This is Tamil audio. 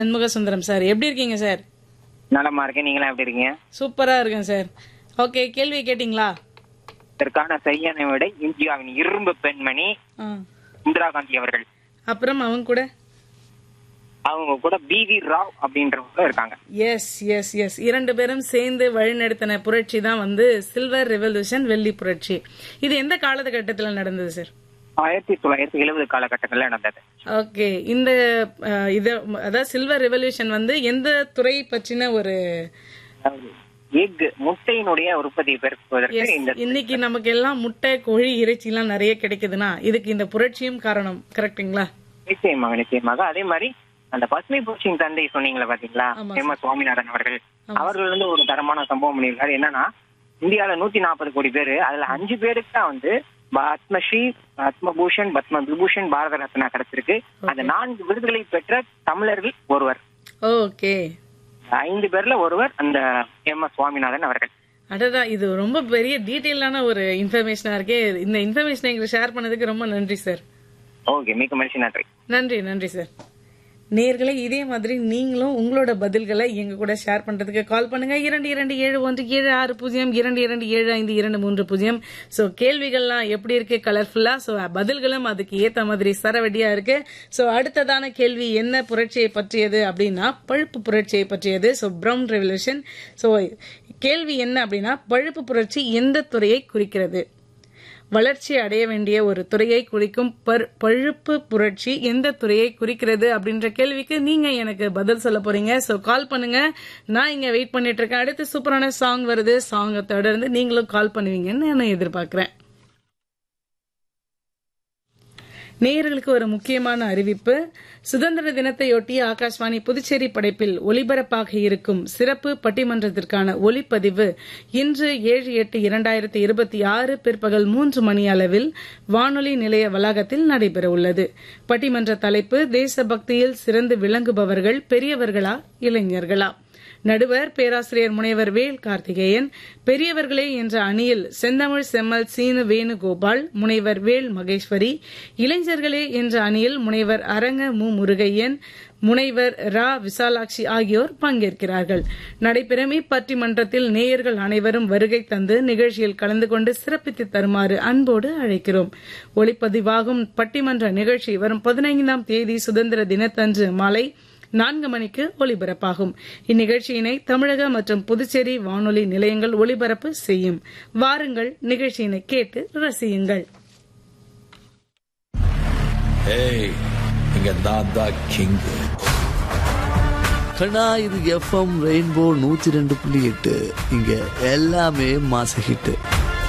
சண்முக சுந்தரம் சார் எப்படி இருக்கீங்க சார் நலமா இருக்கேன் நீங்களாம் எப்படி இருக்கீங்க சூப்பரா இருக்கேன் சார் ஓகே கேள்வி கேட்டிங்களா இதற்கான சரியான விடை இந்தியாவின் இரும்பு பெண்மணி ஆ. இந்திரா காந்தி அவர்கள் அப்புறம் அவங்க கூட அவங்க கூட பி வி ராவ் அப்படின்றவங்க இருக்காங்க எஸ் எஸ் எஸ் இரண்டு பேரும் சேர்ந்து வழிநடத்தின புரட்சி தான் வந்து சில்வர் ரெவல்யூஷன் வெள்ளி புரட்சி இது எந்த காலகட்டத்தில் நடந்தது சார் ஆயிரத்தி தொள்ளாயிரத்தி எழுபது காலகட்டங்கள்ல நடந்தது ஓகே இந்த அஹ், இது அதாவது சில்வர் ரெவல்யூஷன் வந்து எந்த துறை பற்றின ஒரு எக் முட்டையினுடைய உற்பத்தியை பெருக்குவதற்கு இந்த இன்னைக்கு நமக்கு எல்லாம் முட்டை கோழி இறைச்சி எல்லாம் நிறைய கிடைக்குதுன்னா இதுக்கு இந்த புரட்சியும் காரணம் கரெக்ட்டுங்களா நிச்சயமாக நிச்சயமாக அதே மாதிரி அந்த பசுமை புரட்சியின் தந்தை சொன்னீங்களா பாத்தீங்களா ஆமா எம் எஸ் சுவாமிநாதன் அவர்கள் அவர்கள் வந்து ஒரு தரமான சம்பவம் பண்ணியிருக்காரு என்னன்னா இந்தியாவில நூத்தி நாற்பது கோடி பேரு அதுல அஞ்சு பேருக்கு தான் வந்து பத்மஸ்ரீ பத்மபூஷன் பத்ம விபூஷன் பாரத ரத்னா கிடைச்சிருக்கு அந்த நான்கு விருதுகளை பெற்ற தமிழர்கள் ஒருவர் ஓகே ஐந்து பேர்ல ஒருவர் அந்த எம் எஸ் சுவாமிநாதன் அவர்கள் அடடா இது ரொம்ப பெரிய டீட்டெயிலான ஒரு இன்ஃபர்மேஷனா இருக்கே இந்த இன்ஃபர்மேஷனை எங்களுக்கு ஷேர் பண்ணதுக்கு ரொம்ப நன்றி சார் ஓகே மிக்க மகிழ்ச்சி நன்றி நன்றி நன்றி சார் நேர்களே இதே மாதிரி நீங்களும் உங்களோட பதில்களை எங்க கூட ஷேர் பண்றதுக்கு கால் பண்ணுங்க இரண்டு இரண்டு ஏழு ஒன்று ஏழு ஆறு பூஜ்ஜியம் இரண்டு இரண்டு ஏழு ஐந்து இரண்டு மூன்று பூஜ்ஜியம் சோ கேள்விகள்லாம் எப்படி இருக்கு கலர்ஃபுல்லா சோ பதில்களும் அதுக்கு ஏத்த மாதிரி சரவெடியா இருக்கு சோ அடுத்ததான கேள்வி என்ன புரட்சியை பற்றியது அப்படின்னா பழுப்பு புரட்சியை பற்றியது சோ பிரவுன் ரெவல்யூஷன் சோ கேள்வி என்ன அப்படின்னா பழுப்பு புரட்சி எந்த துறையை குறிக்கிறது வளர்ச்சி அடைய வேண்டிய ஒரு துறையை குறிக்கும் பர்- பழுப்பு புரட்சி எந்த துறையை குறிக்கிறது அப்படின்ற கேள்விக்கு நீங்க எனக்கு பதில் சொல்ல போறீங்க சோ கால் பண்ணுங்க நான் இங்க வெயிட் பண்ணிட்டு இருக்கேன் அடுத்து சூப்பரான சாங் வருது சாங்கை தொடர்ந்து நீங்களும் கால் பண்ணுவீங்கன்னு நான் எதிர்பார்க்கிறேன் நேயர்களுக்கு ஒரு முக்கியமான அறிவிப்பு சுதந்திர தினத்தையொட்டி ஆகாஷ்வாணி புதுச்சேரி படைப்பில் ஒலிபரப்பாக இருக்கும் சிறப்பு பட்டிமன்றத்திற்கான ஒலிப்பதிவு இன்று ஏழு எட்டு இரண்டாயிரத்தி இருபத்தி ஆறு பிற்பகல் மூன்று மணி அளவில் வானொலி நிலைய வளாகத்தில் நடைபெறவுள்ளது பட்டிமன்ற தலைப்பு தேசபக்தியில் சிறந்து விளங்குபவர்கள் பெரியவர்களா இளைஞர்களா நடுவர் பேராசிரியர் முனைவர் வேல் கார்த்திகேயன் பெரியவர்களே என்ற அணியில் செந்தமிழ் செம்மல் சீனு வேணுகோபால் முனைவர் வேல் மகேஸ்வரி இளைஞர்களே என்ற அணியில் முனைவர் அரங்க மு முருகையன் முனைவர் ரா விசாலாட்சி ஆகியோர் பங்கேற்கிறார்கள் நடைபெறும் இப்பட்டிமன்றத்தில் நேயர்கள் அனைவரும் வருகை தந்து நிகழ்ச்சியில் கலந்து கொண்டு சிறப்பித்து தருமாறு அன்போடு அழைக்கிறோம் ஒளிப்பதிவாகும் பட்டிமன்ற நிகழ்ச்சி வரும் பதினைந்தாம் தேதி சுதந்திர தினத்தன்று மாலை நான்கு மணிக்கு ஒலிபரப்பாகும் இந்நிகழ்ச்சியினை தமிழக மற்றும் புதுச்சேரி வானொலி நிலையங்கள் ஒலிபரப்பு செய்யும் வாருங்கள் நிகழ்ச்சியினை கேட்டு ரசியுங்கள் ஏய் இங்க நான் தான் கிங் கண்ணா இது எஃப்எம் ரெயின்போ நூத்தி ரெண்டு புள்ளி எட்டு இங்க எல்லாமே மாச ஹிட்டு